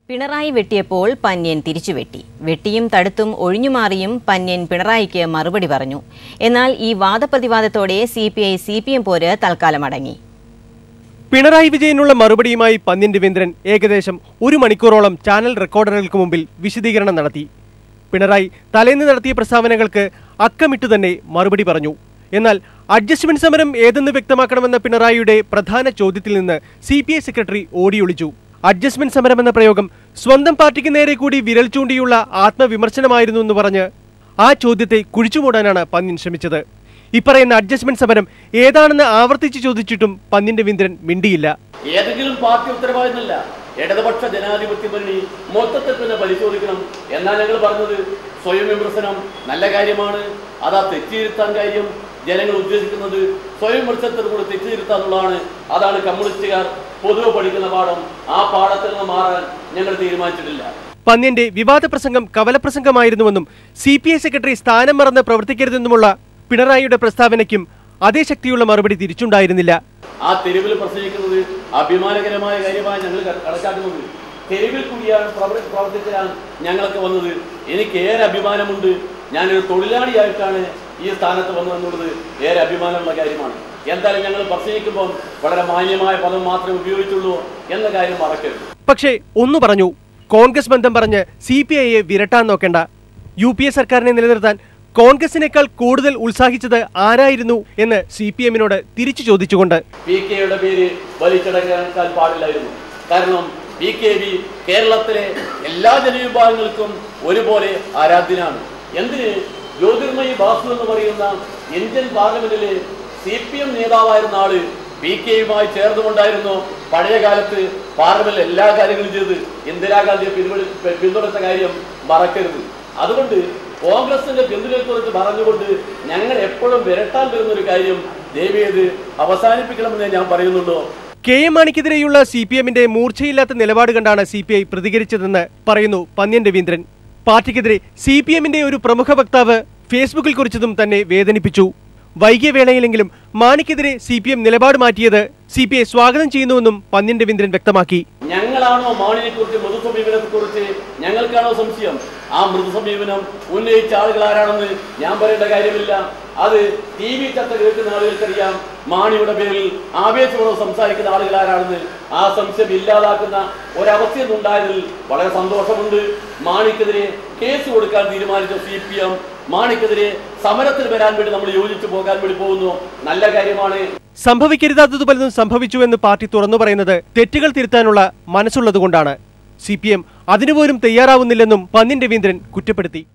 പിണറായി വെട്ടിയപ്പോൾ പന്യൻ തിരിച്ചു വെട്ടി വെട്ടിയും തടുത്തും ഒഴിഞ്ഞുമാറിയും പന്യൻ പിണറായിക്ക് മറുപടി പറഞ്ഞു എന്നാൽ ഈ വാദപ്രതിവാദത്തോടെ C P I C P M പോര് തൽക്കാലം അടങ്ങി പിണറായി വിജയനുള്ള മറുപടിയുമായി പന്ന്യൻ രവീന്ദ്രൻ ഏകദേശം ഒരു മണിക്കൂറോളം ചാനൽ റെക്കോർഡറുകൾക്ക് മുമ്പിൽ വിശദീകരണം നടത്തി പിണറായി തലേന്ന് നടത്തിയ പ്രസ്താവനകൾക്ക് അക്കമിട്ടു തന്നെ മറുപടി പറഞ്ഞു എന്നാൽ അഡ്ജസ്റ്റ്മെന്റ് സമരം ഏതെന്ന് വ്യക്തമാക്കണമെന്ന പിണറായിയുടെ പ്രധാന ചോദ്യത്തിൽ നിന്ന് സി പി ഐ സെക്രട്ടറി ഓടിയൊളിച്ചു അഡ്ജസ്റ്റ്മെന്റ് സമരം എന്ന പ്രയോഗം സ്വന്തം പാർട്ടിക്ക് നേരെ കൂടി വിരൽ ചൂണ്ടിയുള്ള ആത്മവിമർശനമായിരുന്നു എന്ന് പറഞ്ഞ് ആ ചോദ്യത്തെ കുഴിച്ചുമൂടാനാണ് പന്ന്യൻ ശ്രമിച്ചത് ഇപ്പറയുന്ന അഡ്ജസ്റ്റ്മെന്റ് സമരം ഏതാണെന്ന് ആവർത്തിച്ച് ചോദിച്ചിട്ടും പന്ന്യൻ രവീന്ദ്രൻ മിണ്ടിയില്ല ഏതെങ്കിലും പാർട്ടി ഉത്തരവാദിത്തമല്ല ഇടതുപക്ഷ ജനാധിപത്യ മുന്നണി മൊത്തത്തിൽ തന്നെ പരിശോധിക്കണം എന്നാ ഞങ്ങൾ പറഞ്ഞത് സ്വയം വിമർശനം നല്ല കാര്യമാണ് അതാ തെറ്റിയിരുത്താൻ കാര്യം ജനങ്ങൾ ഉദ്ദേശിക്കുന്നത് സ്വയം വിമർശനത്തിൽ കൂടെ തെറ്റിയിരുത്താന്നുള്ളതാണ് അതാണ് കമ്മ്യൂണിസ്റ്റുകാർ പൊതുവെ പഠിക്കുന്ന പാഠം ആ പാഠത്തിൽ നിന്ന് മാറാൻ ഞങ്ങൾ തീരുമാനിച്ചിട്ടില്ല പന്ന്യന്റെ വിവാദ പ്രസംഗം കവലപ്രസംഗമായിരുന്നുവെന്നും സി പി ഐ സെക്രട്ടറി സ്ഥാനം മറന്ന് പ്രവർത്തിക്കരുതെന്നുമുള്ള പിണറായിയുടെ പ്രസ്താവനയ്ക്കും അതേ ശക്തിയുള്ള മറുപടി തിരിച്ചുണ്ടായിരുന്നില്ല ആ തെരുവിൽ പ്രസംഗിക്കുന്നത് അഭിമാനകരമായ കാര്യമാണ് ഞങ്ങൾ ക- കണക്കാക്കുന്നത് തെരുവിൽ കൂടിയാണ് പ്രവർ- പ്രവർത്തിക്കാൻ ഞങ്ങളൊക്കെ വന്നത് എനിക്ക് ഏറെ അഭിമാനമുണ്ട് ഞാനൊരു തൊഴിലാളിയായിട്ടാണ് ഈ സ്ഥാനത്ത് വന്നതെന്നുള്ളത് ഏറെ അഭിമാനമുള്ള കാര്യമാണ് എന്തായാലും ഞങ്ങൾ പ്രസംഗിക്കുമ്പോൾ വളരെ മാന്യമായ പദം മാത്രമേ ഉപയോഗിച്ചുള്ളൂ എന്ന കാര്യം മറക്കരുത് പക്ഷേ ഒന്നു പറഞ്ഞു കോൺഗ്രസ് ബന്ധം പറഞ്ഞ് സി പി ഐയെ വിരട്ടാൻ നോക്കേണ്ട യു പി എ സർക്കാരിനെ നിലനിർത്താൻ കോൺഗ്രസിനേക്കാൾ കൂടുതൽ ഉത്സാഹിച്ചത് ആരായിരുന്നു എന്ന് സി പി എമ്മിനോട് തിരിച്ചു ചോദിച്ചുകൊണ്ട് പി കെയുടെ പേര് വലിച്ചടക്കാൻ പാടില്ലായിരുന്നു കാരണം പി കെ ബി കേരളത്തിലെ എല്ലാ ജനവിഭാഗങ്ങൾക്കും ഒരുപോലെ ആരാധ്യനാണ് എന്തിന് ജ്യോതിർമയി ബാസു എന്ന് പറയുന്ന ഇന്ത്യൻ പാർലമെന്റിലെ സി പി എം നേതാവായിരുന്ന ആള് പി കെയുമായി ചേർന്നുകൊണ്ടായിരുന്നു പഴയ കാലത്ത് പാർലമെന്റിൽ എല്ലാ കാര്യങ്ങളും ചെയ്ത് ഇന്ദിരാഗാന്ധിയെ പിന്തുണ പിന്തുണച്ച കാര്യം മറക്കരുത് അതുകൊണ്ട് കോൺഗ്രസിന്റെ പിന്തുണയെക്കുറിച്ച് പറഞ്ഞുകൊണ്ട് ഞങ്ങൾ എപ്പോഴും വിരട്ടാൻ വരുന്ന ഒരു കാര്യം ദേവിയത് അവസാനിപ്പിക്കണമെന്നേ ഞാൻ പറയുന്നുള്ളൂ കെ എം മാണിക്കെതിരെയുള്ള സി പി എമ്മിന്റെ മൂർച്ചയില്ലാത്ത നിലപാട് കണ്ടാണ് സി പി ഐ പ്രതികരിച്ചതെന്ന് പറയുന്നു പന്ന്യൻ രവീന്ദ്രൻ പാർട്ടിക്കെതിരെ സി പി എമ്മിന്റെ ഒരു പ്രമുഖ വക്താവ് ഫേസ്ബുക്കിൽ കുറിച്ചതും തന്നെ വേദനിപ്പിച്ചു വൈകിയ വേളയിലെങ്കിലും മാണിക്കെതിരെ സി പി എം നിലപാട് മാറ്റിയത് സി പി ഐ സ്വാഗതം ചെയ്യുന്നുവെന്നും പന്ന്യൻ രവീന്ദ്രൻ വ്യക്തമാക്കി ഞങ്ങളാണോ മാണിനെ കുറിച്ച് മൃദു സമീപനത്തെ കുറിച്ച് ഞങ്ങൾക്കാണോ സംശയം ആ മൃദു സമീപനം ഉന്നയിച്ച ആളുകൾ ആരാണെന്ന് ഞാൻ പറയേണ്ട കാര്യമില്ല അത് ടി വി ചർച്ച കേൾക്കുന്ന ആളുകൾക്കറിയാം മാണിയുടെ പേരിൽ ആവേശപൂർവ്വം സംസാരിക്കുന്ന ആളുകൾ ആരാണെന്ന് ആ സംശയം ഇല്ലാതാക്കുന്ന ഒരവസ്ഥയൊന്നുണ്ടായതിൽ വളരെ സന്തോഷമുണ്ട് മാണിക്കെതിരെ കേസ് കൊടുക്കാൻ തീരുമാനിച്ച സി പി എം മാണിക്കെതിരെ സമരത്തിൽ വരാൻ വേണ്ടി നമ്മൾ യോജിച്ചു പോകാൻ വേണ്ടി പോകുന്നു നല്ല കാര്യമാണ് സംഭവിക്കരുതാത്തത് പലതും സംഭവിച്ചുവെന്ന് പാർട്ടി തുറന്നു പറയുന്നത് തെറ്റുകൾ തിരുത്താനുള്ള മനസ്സുള്ളതുകൊണ്ടാണ് സി പി എം അതിനുപോലും തയ്യാറാവുന്നില്ലെന്നും പന്ന്യൻ രവീന്ദ്രൻ കുറ്റപ്പെടുത്തി